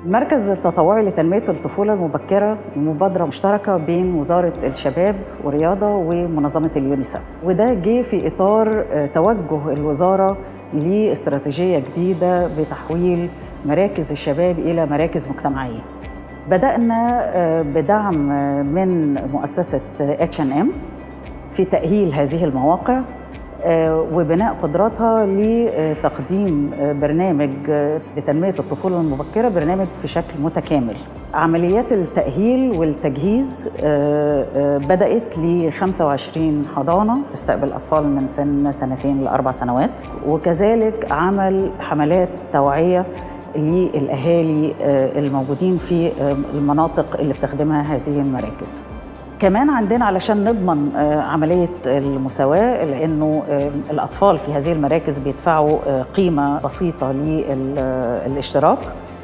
المركز التطوعي لتنمية الطفولة المبكرة مبادرة مشتركة بين وزارة الشباب والرياضة ومنظمة اليونيسف وده جه في إطار توجه الوزارة لاستراتيجية جديدة بتحويل مراكز الشباب إلى مراكز مجتمعية بدأنا بدعم من مؤسسة H&M في تأهيل هذه المواقع وبناء قدراتها لتقديم برنامج لتنمية الطفولة المبكرة برنامج في شكل متكامل عمليات التأهيل والتجهيز بدأت ل 25 حضانة تستقبل أطفال من سن سنتين لأربع سنوات وكذلك عمل حملات توعية للأهالي الموجودين في المناطق اللي بتخدمها هذه المراكز كمان عندنا علشان نضمن عملية المساواة لأنه الأطفال في هذه المراكز بيدفعوا قيمة بسيطة للاشتراك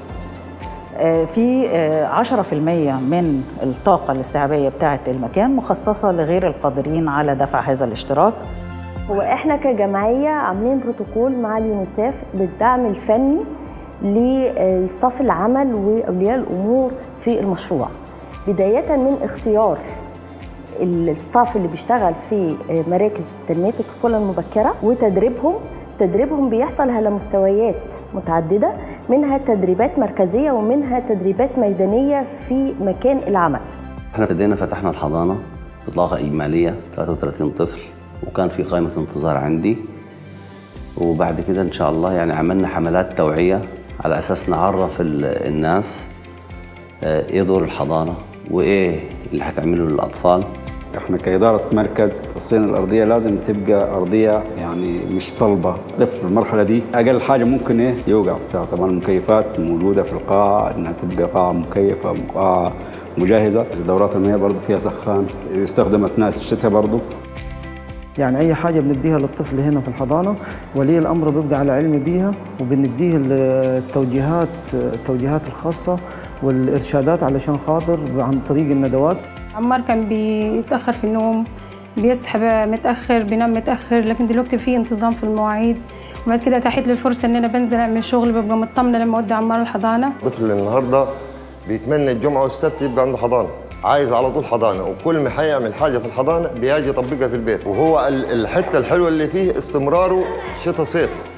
في 10% من الطاقة الاستيعابية بتاعة المكان مخصصة لغير القادرين على دفع هذا الاشتراك هو احنا كجمعية عاملين بروتوكول مع اليونيسيف بالدعم الفني لصف العمل وأولياء الأمور في المشروع بداية من اختيار الستاف اللي بيشتغل في مراكز تنميه الطفوله المبكره وتدريبهم تدريبهم بيحصل على مستويات متعدده منها تدريبات مركزيه ومنها تدريبات ميدانيه في مكان العمل احنا ابتدينا فتحنا الحضانه بطاقه اجماليه 33 طفل وكان في قائمه انتظار عندي وبعد كده ان شاء الله يعني عملنا حملات توعيه على اساس نعرف الناس ايه دور الحضانه وايه اللي هتعمله للاطفال احنا كإدارة مركز الصيانة الأرضية لازم تبقى أرضية يعني مش صلبة طفل في المرحلة دي أقل حاجة ممكن إيه يوقع بتاع طبعا المكيفات موجودة في القاعة إنها تبقى قاعة مكيفة قاعة مجهزة دورات المياه برضه فيها سخان يستخدم أثناء الشتاء برضه يعني اي حاجه بنديها للطفل هنا في الحضانه ولي الامر بيبقى على علم بيها وبنديه التوجيهات التوجيهات الخاصه والارشادات علشان خاطر عن طريق الندوات عمار كان بيتاخر في النوم بيصحى متاخر بينام متاخر لكن دلوقتي في انتظام في المواعيد وبعد كده اتاحت لي الفرصه ان انا بنزل اعمل شغل ببقى مطمنه لما اودي عمار الحضانه الطفل النهارده بيتمنى الجمعه والسبت يبقى عنده حضانه عايز على طول حضانه وكل ما هيعمل حاجه في الحضانه بيجي يطبقها في البيت وهو الحته الحلوه اللي فيه استمراره شتاء صيف